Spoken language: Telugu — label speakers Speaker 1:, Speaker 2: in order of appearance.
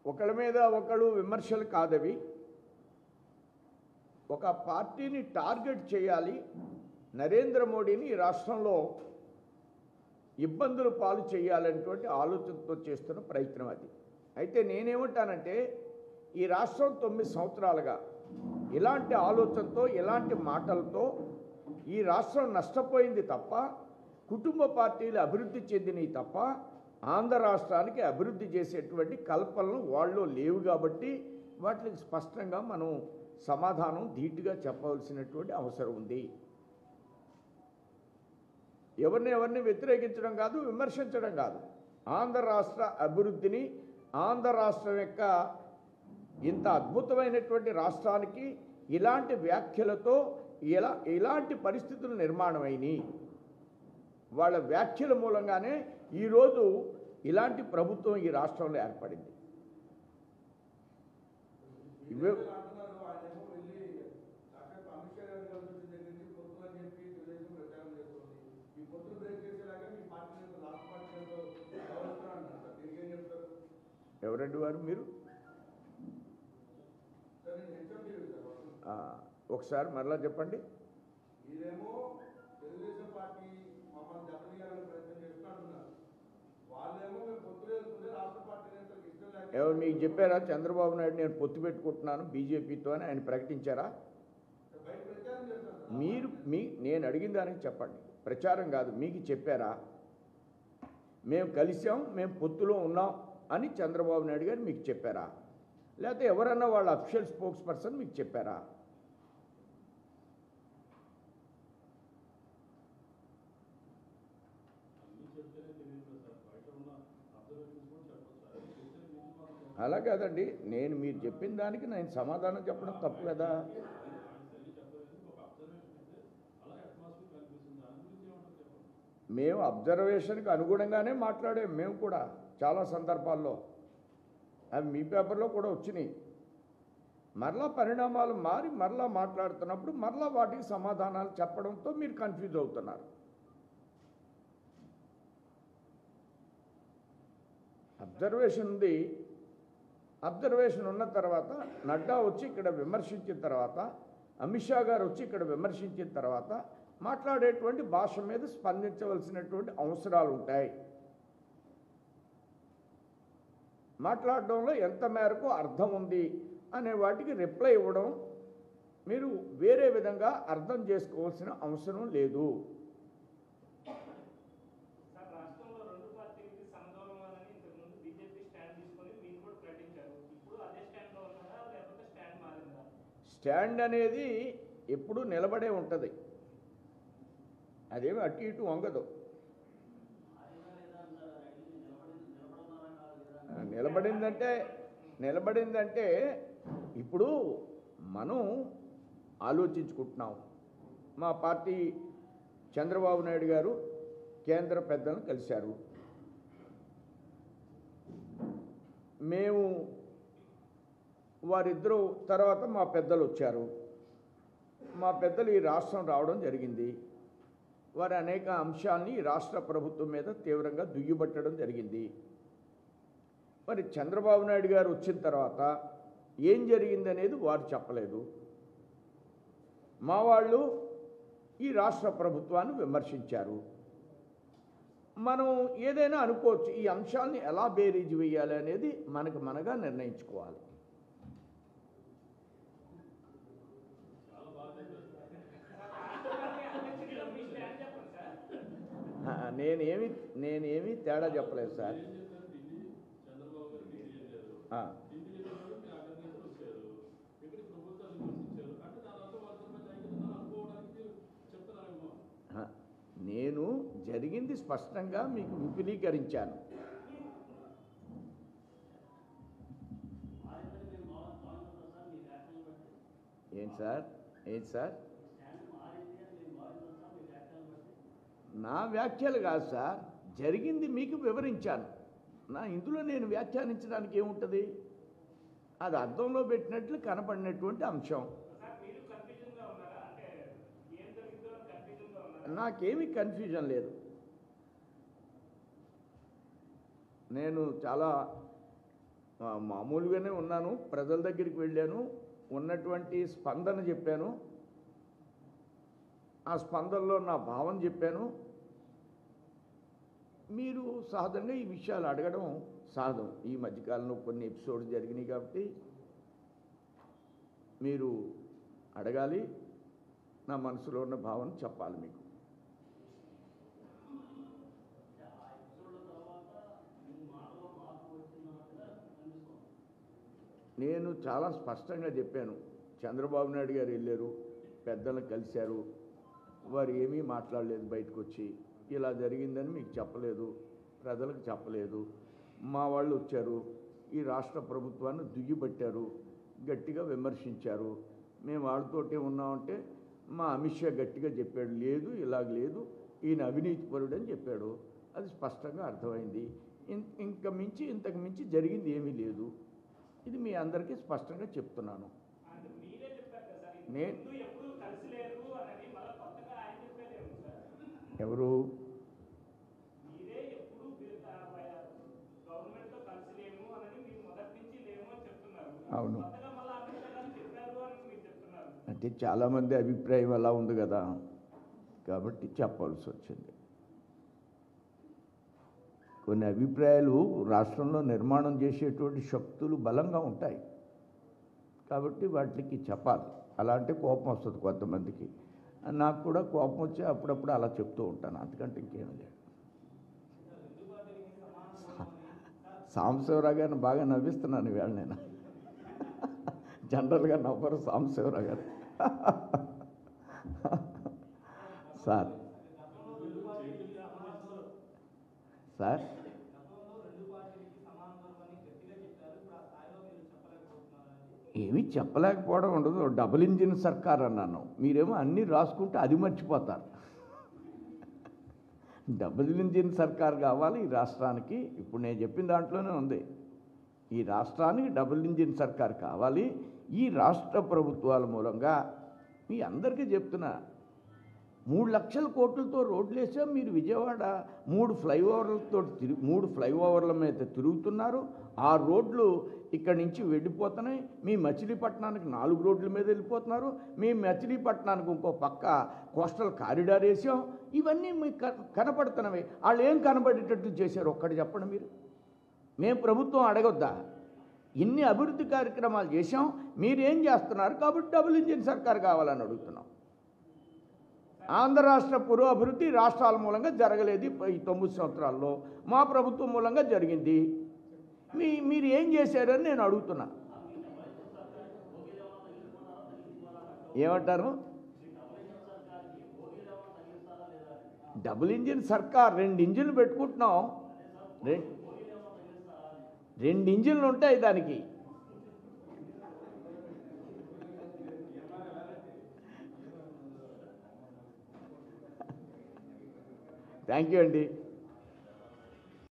Speaker 1: ఒకళ్ళ మీద ఒకళ్ళు విమర్శలు కాదవి ఒక పార్టీని టార్గెట్ చేయాలి నరేంద్ర మోడీని ఈ రాష్ట్రంలో ఇబ్బందులు పాలు చేయాలనేటువంటి ఆలోచనతో చేస్తున్న ప్రయత్నం అది అయితే నేనేమంటానంటే ఈ రాష్ట్రం తొమ్మిది సంవత్సరాలుగా ఇలాంటి ఆలోచనతో ఇలాంటి మాటలతో ఈ రాష్ట్రం నష్టపోయింది తప్ప కుటుంబ పార్టీలు అభివృద్ధి చెందినవి తప్ప ఆంధ్ర రాష్ట్రానికి అభివృద్ధి చేసేటువంటి కల్పనలు వాళ్ళు లేవు కాబట్టి వాటికి స్పష్టంగా మనం సమాధానం ధీటుగా చెప్పవలసినటువంటి అవసరం ఉంది ఎవరిని ఎవరిని వ్యతిరేకించడం కాదు విమర్శించడం కాదు ఆంధ్ర రాష్ట్ర అభివృద్ధిని ఆంధ్ర రాష్ట్రం యొక్క ఇంత అద్భుతమైనటువంటి రాష్ట్రానికి ఇలాంటి వ్యాఖ్యలతో ఇలా ఇలాంటి పరిస్థితులు నిర్మాణమైనవి వాళ్ళ వ్యాఖ్యల మూలంగానే ఈరోజు ఇలాంటి ప్రభుత్వం ఈ రాష్ట్రంలో ఏర్పడింది ఇవే
Speaker 2: అంటున్నారు ఆయనేమో వెళ్ళి డాక్టర్ అమిత్ షా గారు కలిసి వచ్చిన దగ్గర నుంచి పొత్తులు అని చెప్పి తెలుగుదేశం ప్రచారం చేస్తుంది ఈ పొత్తులు బ్రేక్ చేసేలాగా మీ పార్టీ నేతలు రాష్ట్ర పార్టీ నేతలు వ్యవహరిస్తున్నారు అంటారు సార్ దీనికి ఏం చెప్తారు
Speaker 1: ఎవరండి వారు మీరు
Speaker 2: సార్ నేను హెచ్ఎం టీవీ సార్ వాళ్ళు.
Speaker 1: ఆ, ఒకసారి మరలా చెప్పండి
Speaker 2: మీరేమో తెలుగుదేశం పార్టీ మమ్మల్ని దెబ్బతీయాలని ప్రయత్నం చేస్తూ అంటున్నారు వాళ్ళేమో మేము పొత్తులు వెళ్తుంటే రాష్ట్ర పార్టీ నేతలకు ఇష్టం లేక
Speaker 1: ఎవరు మీకు చెప్పారా చంద్రబాబు నాయుడు నేను పొత్తు పెట్టుకుంటున్నాను బీజేపీతో అని ఆయన ప్రకటించారా
Speaker 2: బయట ప్రచారం చేస్తారు సార్
Speaker 1: మీరు మీ నేను అడిగిన దానికి చెప్పండి ప్రచారం కాదు మీకు చెప్పారా మేము కలిసాం మేము పొత్తులో ఉన్నాం అని చంద్రబాబు నాయుడు గారు మీకు చెప్పారా లేకపోతే ఎవరన్నా వాళ్ళ అఫిషియల్ స్పోక్స్ పర్సన్ మీకు చెప్పారా అలా కాదండి నేను మీరు చెప్పిన దానికి నేను సమాధానం చెప్పడం తప్పు కదా మేము అబ్జర్వేషన్కి అనుగుణంగానే మాట్లాడాం మేము కూడా చాలా సందర్భాల్లో అవి మీ పేపర్లో కూడా వచ్చినాయి మరలా పరిణామాలు మారి మరలా మాట్లాడుతున్నప్పుడు మరలా వాటికి సమాధానాలు చెప్పడంతో మీరు కన్ఫ్యూజ్ అవుతున్నారు అబ్జర్వేషన్ ఉంది అబ్జర్వేషన్ ఉన్న తర్వాత నడ్డా వచ్చి ఇక్కడ విమర్శించిన తర్వాత అమిత్ షా గారు వచ్చి ఇక్కడ విమర్శించిన తర్వాత మాట్లాడేటువంటి భాష మీద స్పందించవలసినటువంటి అవసరాలు ఉంటాయి మాట్లాడడంలో ఎంత మేరకు అర్థం ఉంది అనే వాటికి రిప్లై ఇవ్వడం మీరు వేరే విధంగా అర్థం చేసుకోవాల్సిన అవసరం లేదు
Speaker 3: సార్ రాష్ట్రంలో రెండు పార్టీలకి సమదూరమని ఇంతకుముందు బీజేపీ స్టాండ్ తీసుకొని మీరు కూడా ప్రకటించారు ఇప్పుడు అదే స్టాండ్ లో ఉన్నారా లేకపోతే స్టాండ్ మారిందా
Speaker 1: స్టాండ్ అనేది ఎప్పుడూ నిలబడే ఉంటుంది అదేమి అటు ఇటు వంగదు ఆ, నిలబడిందంటే నిలబడిందంటే ఇప్పుడు మనం ఆలోచించుకుంటున్నాం మా పార్టీ చంద్రబాబు నాయుడు గారు కేంద్ర పెద్దలను కలిశారు మేము వారిద్దరూ తర్వాత మా పెద్దలు వచ్చారు మా పెద్దలు ఈ రాష్ట్రం రావడం జరిగింది వారి అనేక అంశాలని ఈ రాష్ట్ర ప్రభుత్వం మీద తీవ్రంగా దుయ్యబట్టడం జరిగింది మరి చంద్రబాబు నాయుడు గారు వచ్చిన తర్వాత ఏం జరిగిందనేది వారు చెప్పలేదు మా వాళ్ళు ఈ రాష్ట్ర ప్రభుత్వాన్ని విమర్శించారు మనం ఏదైనా అనుకోవచ్చు ఈ అంశాన్ని ఎలా బేరీజు వేయాలి అనేది మనకు మనగా నిర్ణయించుకోవాలి
Speaker 3: అధ్యక్షుడిగా మీ స్టాండ్ చెప్పండి సార్
Speaker 1: ఆ, నేనేమి నేనేమి తేడా చెప్పలేదు సార్
Speaker 4: చంద్రబాబు గారు ఢిల్లీ వెళ్ళారు
Speaker 1: ఆ,
Speaker 4: ఢిల్లీ వెళ్ళినప్పుడు మీ అగ్రనేతలు వచ్చారు ఇక్కడ ప్రభుత్వాలు విమర్శించారు అంటే దాని అర్థం వాళ్ళతో మధ్య ఐక్యతను అనుకోవడానికి చెప్తున్నారేమో
Speaker 1: ఆ, నేను జరిగింది స్పష్టంగా మీకు విపులీకరించాను ఏంటి సార్ ఏంటి సార్ నా వ్యాఖ్యలు కాదు సార్ జరిగింది మీకు వివరించాను నా ఇందులో నేను వ్యాఖ్యానించడానికి ఏముంటుంది అది అర్థంలో పెట్టినట్లు కనపడినటువంటి అంశం
Speaker 3: సార్ మీరు కన్ఫ్యూజన్ గా ఉన్నారా అంటే ఏం జరిగిందో కన్ఫ్యూజన్ గా ఉన్నారా
Speaker 1: నాకేమీ కన్ఫ్యూజన్ లేదు నేను చాలా ఆ, మామూలుగానే ఉన్నాను ప్రజల దగ్గరికి వెళ్ళాను ఉన్నటువంటి స్పందన చెప్పాను ఆ స్పందనలో నా భావం చెప్పాను మీరు సహజంగా ఈ విషయాలు అడగడం సహజం ఈ మధ్యకాలంలో కొన్ని ఎపిసోడ్ జరిగినాయి కాబట్టి మీరు అడగాలి నా మనసులో ఉన్న భావన చెప్పాలి మీకు నేను చాలా స్పష్టంగా చెప్పాను చంద్రబాబు నాయుడు గారు వెళ్ళారు పెద్దలను కలిశారు వారు ఏమీ మాట్లాడలేదు బయటకు వచ్చి ఇలా జరిగిందని మీకు చెప్పలేదు ప్రజలకు చెప్పలేదు మా వాళ్ళు వచ్చారు ఈ రాష్ట్ర ప్రభుత్వాన్ని దుయ్యబట్టారు గట్టిగా విమర్శించారు మేము వాళ్ళతోటే ఉన్నామంటే మా అమిత్ షా గట్టిగా చెప్పాడు లేదు ఇలాగ లేదు ఈయన అవినీతిపరుడు అని చెప్పాడు అది స్పష్టంగా అర్థమైంది ఇం- ఇంక మించి ఇంతకు మించి జరిగింది ఏమీ లేదు ఇది మీ అందరికీ స్పష్టంగా చెప్తున్నాను
Speaker 3: అంటే మీరే చెప్పారు కదా సార్ ఇంతకు
Speaker 1: నే-
Speaker 3: ముందు ఎప్పుడు కలిసి లేరు అని మళ్ళీ కొత్తగా ఆయన చెప్పేది ఏమి సార్
Speaker 1: ఎవరు
Speaker 3: మీరే ఎప్పుడు గవర్నమెంట్ తో కలిసి లేము అని మీరు మొదటి నుంచి లేము అని చెప్తున్నారు
Speaker 1: అవును.
Speaker 3: కొత్తగా మళ్ళీ అమిత్ షా గారు చెప్పారు అని మీరు చెప్తున్నారు
Speaker 1: అంటే చాలామంది అభిప్రాయం అలా ఉంది కదా కాబట్టి చెప్పాల్సి వచ్చింది కొన్ని అభిప్రాయాలు రాష్ట్రంలో నిర్మాణం చేసేటువంటి శక్తులు బలంగా ఉంటాయి కాబట్టి వాటికి చెప్పాలి అలా అంటే కోపం వస్తుంది కొంతమందికి నాకు కూడా కోపం వచ్చి అప్పుడప్పుడు అలా చెప్తూ ఉంటాను అంతకంటే ఇంకేమీ లేదు సాంబశివరావు గారిని బాగా నవ్విస్తున్నాను ఈవేళ నేను జనరల్గా నవ్వరు సాంబశివరావు గారు సార్ సార్ ఏమీ చెప్పలేకపోవడం ఉండదు డబుల్ ఇంజిన్ సర్కార్ అన్నాను మీరేమో అన్నీ రాసుకుంటే అది మర్చిపోతారు డబుల్ ఇంజిన్ సర్కార్ కావాలి ఈ రాష్ట్రానికి ఇప్పుడు నేను చెప్పిన దాంట్లోనే ఉంది ఈ రాష్ట్రానికి డబుల్ ఇంజిన్ సర్కార్ కావాలి ఈ రాష్ట్ర ప్రభుత్వాల మూలంగా మీ అందరికీ చెప్తున్నా మూడు లక్షల కోట్లతో రోడ్లు వేసాం మీరు విజయవాడ మూడు ఫ్లైఓవర్లతో తిరిగి మూడు ఫ్లైఓవర్ల మీద తిరుగుతున్నారు ఆ రోడ్లు ఇక్కడి నుంచి వెళ్ళిపోతున్నాయి మీ మచిలీపట్నానికి నాలుగు రోడ్ల మీద వెళ్ళిపోతున్నారు మీ మచిలీపట్నానికి ఇంకో పక్క కోస్టల్ కారిడార్ వేసాం ఇవన్నీ మీకు క- కనపడుతున్నవి వాళ్ళు ఏం కనబడేటట్టు చేశారు ఒక్కటి చెప్పండి మీరు మేము ప్రభుత్వం అడగొద్దా ఇన్ని అభివృద్ధి కార్యక్రమాలు చేశాం మీరేం చేస్తున్నారు కాబట్టి డబుల్ ఇంజిన్ సర్కార్ కావాలని అడుగుతున్నాం ఆంధ్ర రాష్ట్ర పురోభివృద్ధి రాష్ట్రాల మూలంగా జరగలేదు ఈ తొమ్మిది సంవత్సరాల్లో మా ప్రభుత్వం మూలంగా జరిగింది మీ మీరు ఏం చేశారని నేను అడుగుతున్నా ఏమంటారు డబుల్ ఇంజిన్ సర్కార్ రెండు ఇంజిన్లు పెట్టుకుంటున్నాం రె- రెండు ఇంజిన్లు ఉంటాయి దానికి థ్యాంక్ యూ అండి